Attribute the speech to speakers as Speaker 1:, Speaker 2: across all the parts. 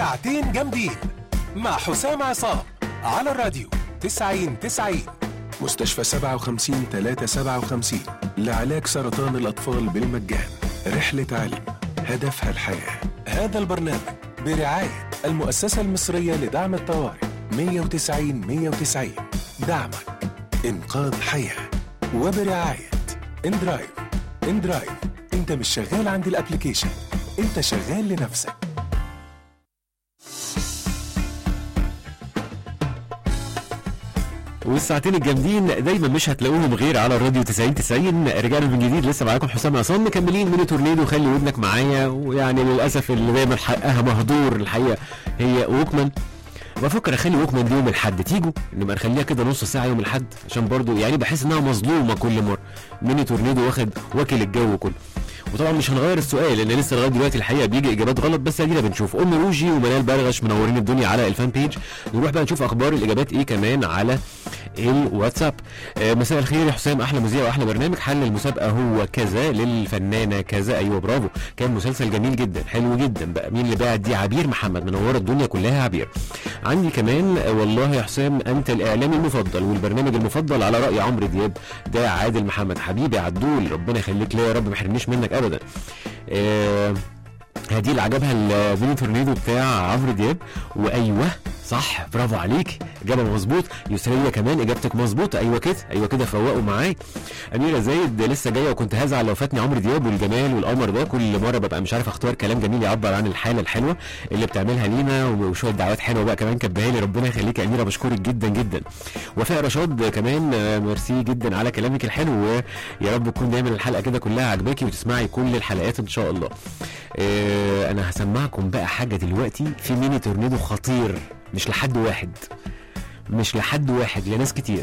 Speaker 1: ساعتين جامدين مع حسام عصام على الراديو 90 90 مستشفى 57 357 لعلاج سرطان الأطفال بالمجان رحلة علم هدفها الحياة هذا البرنامج برعاية المؤسسة المصرية لدعم الطوارئ 190 190 دعمك إنقاذ حياة وبرعاية اندرايف اندرايف انت مش شغال عند الابليكيشن انت شغال لنفسك
Speaker 2: والساعتين الجامدين دايما مش هتلاقوهم غير على الراديو 90 90 رجعنا من جديد لسه معاكم حسام عصام مكملين من تورنيدو خلي ودنك معايا ويعني للاسف اللي دايما حقها مهدور الحقيقه هي ووكمان بفكر اخلي ووكمان دي يوم الاحد تيجوا نبقى نخليها كده نص ساعه يوم الاحد عشان برضو يعني بحس انها مظلومه كل مره ميني تورنيدو واخد واكل الجو كله وطبعا مش هنغير السؤال لان لسه لغايه دلوقتي الحقيقه بيجي اجابات غلط بس ادينا بنشوف ام روجي ومنال برغش منورين الدنيا على الفان بيج نروح بقى نشوف اخبار الاجابات ايه كمان على الواتساب آه مساء الخير يا حسام احلى مذيع واحلى برنامج حل المسابقه هو كذا للفنانه كذا ايوه برافو كان مسلسل جميل جدا حلو جدا بقى مين اللي باعت دي عبير محمد منوره الدنيا كلها يا عبير عندي كمان آه والله يا حسام انت الاعلامي المفضل والبرنامج المفضل على راي عمرو دياب ده عادل محمد حبيبي عدول ربنا يخليك ليا يا رب ما يحرمنيش منك ابدا آه هدي اللي عجبها الميني تورنيدو بتاع عمرو دياب وايوه صح برافو عليك اجابه مظبوط يسريه كمان اجابتك مظبوطه ايوه كده ايوه كده فوقوا معاي اميره زايد لسه جايه وكنت هزعل لو فاتني عمرو دياب والجمال والقمر ده كل مره ببقى مش عارف اختار كلام جميل يعبر عن الحاله الحلوه اللي بتعملها لينا وشويه دعوات حلوه بقى كمان كبها لي ربنا يخليك يا اميره بشكرك جدا جدا وفاء رشاد كمان ميرسي جدا على كلامك الحلو ويا رب تكون دايما الحلقه كده كلها عجباكي وتسمعي كل الحلقات ان شاء الله آه انا هسمعكم بقى حاجه دلوقتي في ميني تورنيدو خطير مش لحد واحد مش لحد واحد لناس كتير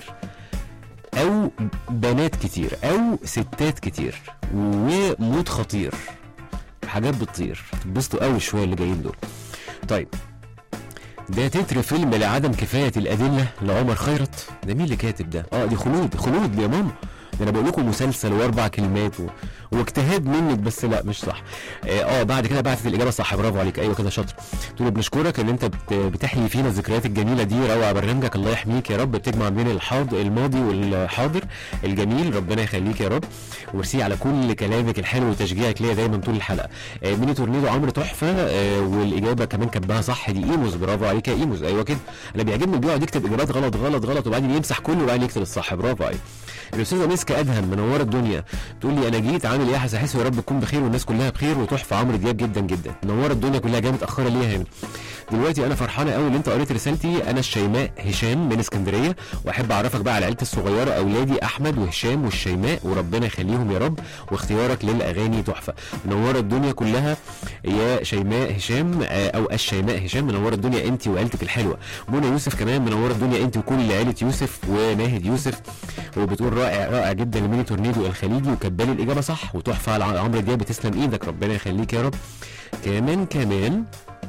Speaker 2: او بنات كتير او ستات كتير وموت خطير حاجات بتطير تتبسطوا قوي شويه اللي جايين دول طيب ده تتر فيلم لعدم كفايه الادله لعمر خيرت ده مين اللي كاتب ده اه دي خلود خلود يا ماما ده انا بقول لكم مسلسل واربع كلمات و... واجتهاد منك بس لا مش صح اه, آه بعد كده بعتت الاجابه صح برافو عليك ايوه كده شاطر تقول بنشكرك ان انت بت... بتحيي فينا الذكريات الجميله دي روعه برنامجك الله يحميك يا رب بتجمع بين الحاضر الماضي والحاضر الجميل ربنا يخليك يا رب وميرسي على كل كلامك الحلو وتشجيعك ليا دايما طول الحلقه آه ميني تورنيدو عمرو تحفه آه والاجابه كمان كبها صح دي ايموز برافو عليك يا ايموز ايوه كده انا بيعجبني بيقعد يكتب اجابات غلط غلط غلط وبعدين يمسح كله وبعدين يكتب الصح برافو عليك الاستاذه مسكه ادهم منوره الدنيا تقول لي انا جيت عامل ايه حاسس يا رب تكون بخير والناس كلها بخير وتحفه عمرو دياب جدا جدا منوره الدنيا كلها جايه متاخره ليه هنا دلوقتي انا فرحانه قوي ان انت قريت رسالتي انا الشيماء هشام من اسكندريه واحب اعرفك بقى على عيلتي الصغيره اولادي احمد وهشام والشيماء وربنا يخليهم يا رب واختيارك للاغاني تحفه منوره الدنيا كلها يا شيماء هشام او الشيماء هشام منوره الدنيا انت وعيلتك الحلوه منى يوسف كمان منوره الدنيا انت وكل عيله يوسف وناهد يوسف وبتقول رائع رائع جدا الميني تورنيدو الخليجي وكبالي الاجابه صح وتحفه على عمرو دياب بتسلم ايدك ربنا يخليك يا رب كمان كمان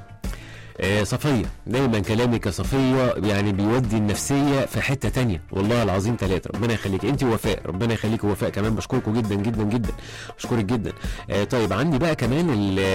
Speaker 2: آه صفية دايما كلامك يا صفية يعني بيودي النفسية في حتة تانية والله العظيم ثلاثة ربنا يخليك انت وفاء ربنا يخليك وفاء كمان بشكركم جدا جدا جدا بشكرك جدا آه طيب عندي بقى كمان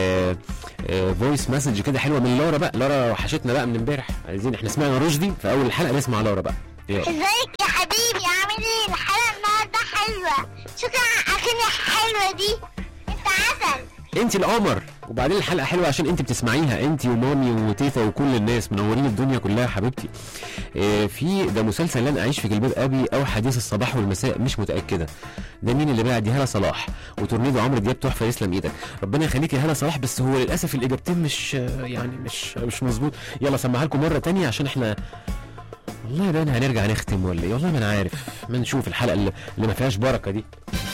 Speaker 2: الفويس مسج كده حلوة من لارا بقى لارا وحشتنا بقى من امبارح عايزين احنا سمعنا رشدي في اول الحلقة نسمع لارا بقى
Speaker 3: ازيك يا حبيبي عامل ايه الحلقة النهاردة حلوة شكرا على الاغاني الحلوة دي انت عسل
Speaker 2: انت القمر وبعدين الحلقه حلوه عشان انت بتسمعيها انت ومامي وتيتا وكل الناس منورين الدنيا كلها حبيبتي اه في ده مسلسل لن اعيش في جلباب ابي او حديث الصباح والمساء مش متاكده ده مين اللي بعد دي هاله صلاح وتورنيدو عمرو دياب تحفه يسلم ايدك ربنا يخليك يا هاله صلاح بس هو للاسف الاجابتين مش يعني مش مش مظبوط يلا سمعها لكم مره تانية عشان احنا والله باين هنرجع نختم ولا ايه والله ما انا عارف ما نشوف الحلقه اللي, اللي ما فيهاش بركه دي